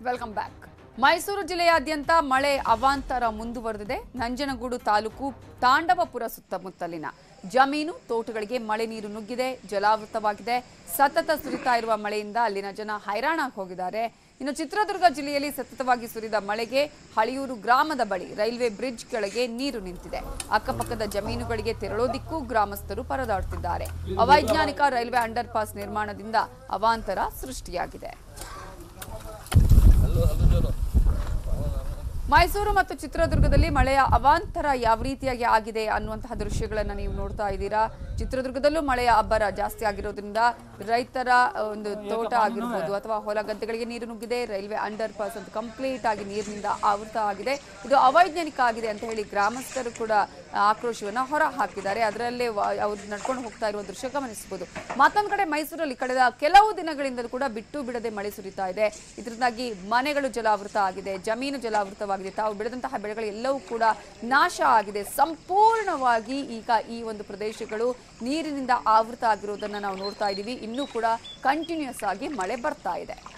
welcome back Mysuru ಜಿಲ್ಲೆಯಾದ್ಯಂತ ಮಳೆ ಅವಾಂತರ ಮುಂದುವರೆದಿದೆ ನಂಜನಗೂಡು ತಾಲೂಕು ತಾಂಡವಪುರ ಸುತ್ತಮುತ್ತಲಿನ ಜಮೀನು ತೋಟಗಳಿಗೆ ಮಳೆ ನೀರು ನುಗ್ಗಿದೆ ಜಲಾವೃತವಾಗಿದೆ ಸತತ ಸುರಿತಾ ಇರುವ ಮಳೆಯಿಂದ ಅಲ್ಲಿನ ಜನ ಹೈರಾಣಾಗಿ ಹೋಗಿದ್ದಾರೆ ಇನ್ನು ಚಿತ್ರದುರ್ಗ ಜಿಲ್ಲೆಯಲ್ಲಿ ಸತತವಾಗಿ ಸುರಿದ ಮಳೆಗೆ ಹಳಿಯೂರು ಗ್ರಾಮದ ಬಳಿ ರೈಲ್ವೆ ಬ್ರಿಡ್ಜ್ ಕೆಳಗೆ ನೀರು ನಿಂತಿದೆ ಅಕ್ಕಪಕ್ಕದ ಜಮೀನುಗಳಿಗೆ ತೆರಳೋದಿಕ್ಕೂ ಗ್ರಾಮಸ್ಥರು ಪರದಾಡುತ್ತಿದ್ದಾರೆ ಅವೈಜ್ಞಾನಿಕ ರೈಲ್ವೆ ಅಂಡರ್ ಪಾಸ್ ನಿರ್ಮಾಣದಿಂದ ಅವಾಂತರ ಸೃಷ್ಟಿಯಾಗಿದೆ ಮೈಸೂರು ಮತ್ತು ಚಿತ್ರದುರ್ಗದಲ್ಲಿ ಮಳೆಯ ಅವಾಂತರ ಯಾವ ರೀತಿಯಾಗಿ ಆಗಿದೆ ಅನ್ನುವಂತಹ ದೃಶ್ಯಗಳನ್ನ ನೀವು ನೋಡ್ತಾ ಇದ್ದೀರಾ ಚಿತ್ರದುರ್ಗದಲ್ಲೂ ಮಳೆಯ ಅಬ್ಬರ ಜಾಸ್ತಿ ಆಗಿರೋದ್ರಿಂದ ರೈತರ ಆ, ಒಂದು ತೋಟ ಆಗಿರ್ಬೋದು ಅಥವಾ ಹೊಲ ಗದ್ದೆಗಳಿಗೆ ನೀರು ನುಗ್ಗಿದೆ ರೈಲ್ವೆ ಅಂಡರ್ ಪಾಸ್ ಅಂತ ಕಂಪ್ಲೀಟ್ ಆಗಿ ನೀರಿನಿಂದ ಆವೃತ ಆಗಿದೆ ಇದು ಅವೈಜ್ಞಾನಿಕ ಆಗಿದೆ ಅಂತ ಹೇಳಿ ಗ್ರಾಮಸ್ಥರು ಕೂಡ ಆಕ್ರೋಶವನ್ನ ಹೊರ ಹಾಕಿದ್ದಾರೆ ಅದರಲ್ಲೇ ವ- ಅವ್ರು ನಡ್ಕೊಂಡು ಹೋಗ್ತಾ ಇರುವ ದೃಶ್ಯ ಗಮನಿಸಬಹುದು ಮತ್ತೊಂದು ಕಡೆ ಮೈಸೂರಲ್ಲಿ ಕಳೆದ ಕೆಲವು ದಿನಗಳಿಂದಲೂ ಕೂಡ ಬಿಟ್ಟು ಬಿಡದೆ ಮಳೆ ಸುರಿತಾ ಇದೆ ಇದರಿಂದಾಗಿ ಮನೆಗಳು ಜಲಾವೃತ ಆಗಿದೆ ಜಮೀನು ಜಲಾವೃತವಾಗಿದೆ ತಾವು ಬೆಳೆದಂತಹ ಬೆಳೆಗಳು ಎಲ್ಲವೂ ಕೂಡ ನಾಶ ಆಗಿದೆ ಸಂಪೂರ್ಣವಾಗಿ ಈಗ ಈ ಒಂದು ಪ್ರದೇಶಗಳು ನೀರಿನಿಂದ ಆವೃತ ಆಗಿರೋದನ್ನ ನಾವು ನೋಡ್ತಾ ಇದ್ದೀವಿ ಇನ್ನೂ ಕೂಡ ಕಂಟಿನ್ಯೂಸ್ ಆಗಿ ಮಳೆ ಬರ್ತಾ ಇದೆ